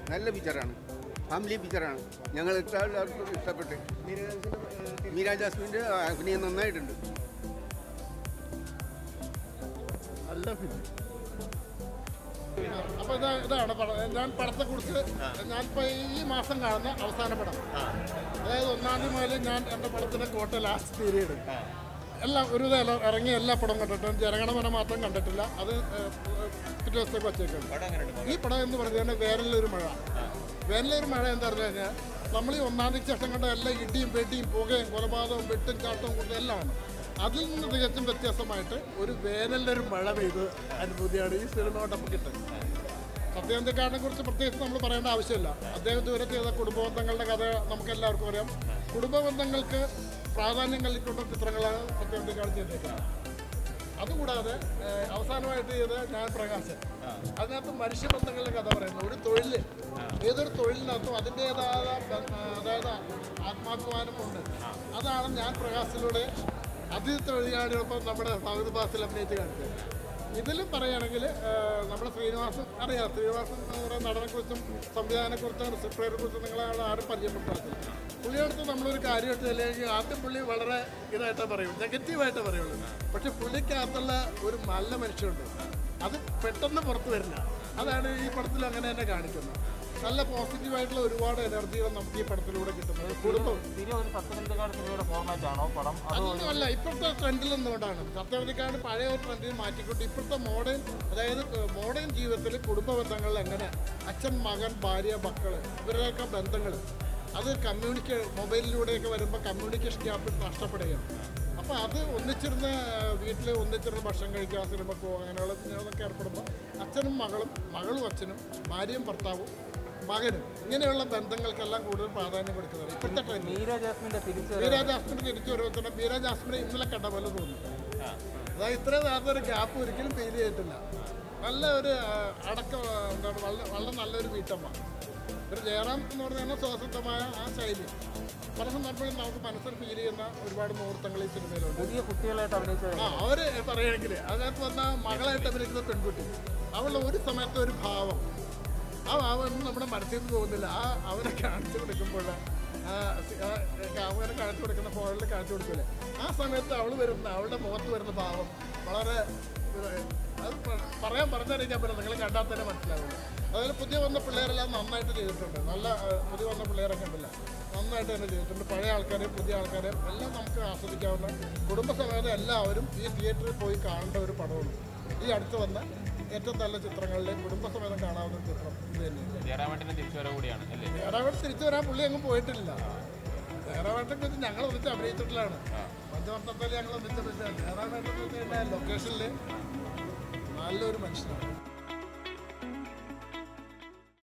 നല്ല പിക്ചറാണ് ഫാമിലി പിക്ചറാണ് ഞങ്ങൾ എല്ലാവർക്കും ഇഷ്ടപ്പെട്ട് മീര ജാസ്മിൻ്റെ അഭിനയം നന്നായിട്ടുണ്ട് നല്ല ഫിലിം അപ്പൊ ഇതാ ഇതാണ് പടം ഞാൻ പടത്തെ കുറിച്ച് ഞാനിപ്പോ ഈ മാസം കാണുന്ന അവസാന പടം അതായത് ഒന്നാം തീയതി മുതൽ ഞാൻ എൻ്റെ പടത്തിന്റെ കോട്ട ലാസ്റ്റ് പീരീഡ് എല്ലാം ഒരു എല്ലാം ഇറങ്ങിയ എല്ലാ പടവും കണ്ടിട്ടുണ്ട് ജനഗണമന മാത്രം കണ്ടിട്ടില്ല അത് ഏഹ്, പിറ്റേ ദിവസത്തേക്ക് വച്ചേക്കുണ്ട് ഈ പടം എന്ന് പറഞ്ഞു കഴിഞ്ഞാൽ വേനലൊരു മഴ വേനലൊരു മഴ എന്താ പറഞ്ഞു കഴിഞ്ഞാൽ നമ്മൾ ഈ ഒന്നാം തീയതി ശേഷം കണ്ട എല്ലാ ഇടിയും വെടിയും പുകയും കൊലപാതകവും വെട്ടും ചാട്ടവും കൂട്ടും എല്ലാമാണ് അതിൽ നിന്ന് തികച്ചും വ്യത്യാസമായിട്ട് ഒരു വേനലിലൊരു മഴ പെയ്ത് അനുഭൂതിയാണ് ഈ സിനിമ കൊണ്ടപ്പോൾ കിട്ടുന്നത് സത്യാന്തിക്കാരനെ കുറിച്ച് പ്രത്യേകിച്ച് നമ്മൾ പറയേണ്ട ആവശ്യമില്ല അദ്ദേഹം ഇതുവരെ ചെയ്ത കുടുംബബന്ധങ്ങളുടെ കഥ നമുക്ക് എല്ലാവർക്കും അറിയാം കുടുംബബന്ധങ്ങൾക്ക് പ്രാധാന്യം നൽകിക്കൊണ്ട ചിത്രങ്ങളാണ് സത്യാന്തിക്കാരൻ ചെയ്തേക്കുന്നത് അതുകൂടാതെ ഏഹ്, അവസാനമായിട്ട് ചെയ്ത ഞാൻ പ്രകാശൻ അതിനകത്ത് മനുഷ്യബന്ധങ്ങളുടെ കഥ പറയുന്നു ഒരു തൊഴിൽ ഏതൊരു തൊഴിലിനകത്തും അതിൻ്റെതായ അതായത് ആത്മാഭിമാനമുണ്ട് അതാണ് ഞാൻ പ്രകാശിലൂടെ അതിഥി തൊഴിലാളികളൊപ്പം നമ്മുടെ സൗദ് ബാസിൽ അഭിനയിച്ച് കാണിച്ചത് ഇതിലും പറയുകയാണെങ്കിൽ നമ്മുടെ ശ്രീനിവാസൻ അറിയാം ശ്രീനിവാസൻ എന്ന് പറയുന്ന നടനെക്കുറിച്ചും സംവിധാനത്തെക്കുറിച്ചും റിസപ്റ്ററെ കുറിച്ചും നിങ്ങളെ ആരും പരിചയപ്പെടുത്താത്തില്ല പുള്ളിയടുത്ത് നമ്മളൊരു കാര്യം എടുത്തില്ലെങ്കിൽ ആദ്യം പുള്ളി വളരെ ഇതായിട്ടേ പറയൂ നെഗറ്റീവായിട്ടേ പറയുള്ളൂ പക്ഷെ പുള്ളിക്കകത്തുള്ള ഒരു നല്ല മനുഷ്യനുണ്ട് അത് പെട്ടെന്ന് പുറത്തു വരില്ല അതാണ് ഈ പടത്തിൽ അങ്ങനെ തന്നെ കാണിക്കുന്നത് നല്ല പോസിറ്റീവായിട്ടുള്ള ഒരുപാട് എനർജികൾ നമുക്ക് ഈ പടത്തിലൂടെ കിട്ടുന്നത് കുടുംബം തിരി ഒരു സത്യനിന്ദക്കാട് സിനിമയുടെ ഫോർമാറ്റ് ആണോ പടം അതോ അതൊന്നും അല്ല ഇപ്പോഴത്തെ ട്രെൻഡിൽ നിന്നുകൊണ്ടാണ് സത്യവതിക്കാട് പഴയ ഒരു ട്രെൻഡിൽ മാറ്റിക്കൊണ്ട് ഇപ്പോഴത്തെ മോഡേൺ അതായത് മോഡേൺ ജീവിതത്തിൽ കുടുംബ ബന്ധങ്ങളിൽ എങ്ങനെ അച്ഛൻ മകൻ ഭാര്യ മക്കൾ ഇവരുടെയൊക്കെ ബന്ധങ്ങൾ അത് കമ്മ്യൂണിക്കേ മൊബൈലിലൂടെയൊക്കെ വരുമ്പോൾ കമ്മ്യൂണിക്കേഷൻ ഗ്യാപ്പ് നഷ്ടപ്പെടുകയാണ് അപ്പോൾ അത് ഒന്നിച്ചിരുന്ന് വീട്ടിൽ ഒന്നിച്ചിരുന്ന് ഭക്ഷണം കഴിക്കുക സിനിമക്ക് പോകുക അങ്ങനെയുള്ള സിനിമകളൊക്കെ ഏർപ്പെടുമ്പോൾ അച്ഛനും മകളും മകളും അച്ഛനും ഭാര്യയും ഭർത്താവും മകനും ഇങ്ങനെയുള്ള ബന്ധങ്ങൾക്കെല്ലാം കൂടുതൽ പ്രാധാന്യം കൊടുക്കുന്നത് ഇപ്പോഴത്തെ ട്രെൻഡ് മീര ജാസ്മിന്റെ തിരിച്ചു മീര ജാസ്മിന് തിരിച്ചു വരുമ്പോൾ മീര ജാസ്മിനെ ഇന്നലെ കണ്ട പോലെ തോന്നുന്നു അതായത് ഇത്രയും നേരത്തെ ഒരു ഗ്യാപ്പ് ഒരിക്കലും ഫീൽ ചെയ്തിട്ടില്ല നല്ല ഒരു ആ, അടക്കം ആ, എന്താണ് വളരെ വളരെ നല്ലൊരു വീട്ടമ്മ ഒരു ജയറാം എന്ന് പറഞ്ഞാൽ സ്വതസിദ്ധമായ ആ ശൈലി പല സന്ദർഭങ്ങളിൽ നമുക്ക് മനസ്സിൽ ഫീൽ ചെയ്യുന്ന ഒരുപാട് മുഹൂർത്തങ്ങൾ ഈ സിനിമയിലുണ്ട് പുതിയ കുട്ടികളായിട്ട് അഭിനയിച്ച ആ അവര് പറയുകയാണെങ്കിൽ അതിനകത്ത് വന്ന മകളായിട്ട് അഭിനയിക്കുന്ന പെൺകുട്ടി അവളുടെ ഒരു സമയത്തെ ഒരു ഭാവം ആ ഭാവം ഒന്നും നമ്മുടെ മനസ്സിൽ നിന്ന് പോകുന്നില്ല ആ അവരെ കാണിച്ചു കൊടുക്കുമ്പോൾ ആ സി- ആ അവരെ കാണിച്ചു കൊടുക്കുന്ന ഫോണിൽ കാണിച്ചു കൊടുക്കില്ലേ ആ സമയത്ത് അവൾ വരുന്ന അവളുടെ മുഖത്ത് വരുന്ന ഭാവം വളരെ ഇത് അത് പ- പറയാൻ പറഞ്ഞറിയിക്കാൻ പറ്റില്ല നിങ്ങൾ കണ്ടാൽ തന്നെ മനസ്സിലാവില്ല അതുപോലെ പുതിയ വന്ന പിള്ളേരെല്ലാം നന്നായിട്ട് ചെയ്തിട്ടുണ്ട് നല്ല ആ, പുതിയ വന്ന പിള്ളേരൊക്കെ ഉണ്ടല്ലോ നന്നായിട്ട് തന്നെ ചെയ്തിട്ടുണ്ട് പഴയ ആൾക്കാരെയും പുതിയ ആൾക്കാരെയും എല്ലാം നമുക്ക് ആസ്വദിക്കാവുന്ന കുടുംബസമേതം എല്ലാവരും ഈ തിയേറ്ററിൽ പോയി കാണേണ്ട ഒരു പടമാണ് ഈ അടുത്ത് വന്ന ഏറ്റവും നല്ല ചിത്രങ്ങളിലെ കുടുംബസമേതം കാണാവുന്ന ഒരു ചിത്രം ഇത് തന്നെയാണ് ജയറാമേട്ടന്റെ തിരിച്ചുവരവ് കൂടിയാണ് അല്ലേ ജയറാവേട്ട് തിരിച്ചു വരാൻ പുള്ളി അങ്ങ് പോയിട്ടില്ല ജയറാവേട്ടെ കുറിച്ച് ഞങ്ങൾ ഒന്നിച്ച് അഭിനയിച്ചിട്ടുള്ളതാണ് പഞ്ചവർത്തത്തിൽ ഞങ്ങൾ ഒന്നിച്ച് അഭിനയിച്ചതാണ് ജയറാവേട്ടെ എന്ന് വെച്ച് കഴിഞ്ഞാൽ ലൊക്കേഷനിൽ നല്ലൊരു മനുഷ്യനാണ്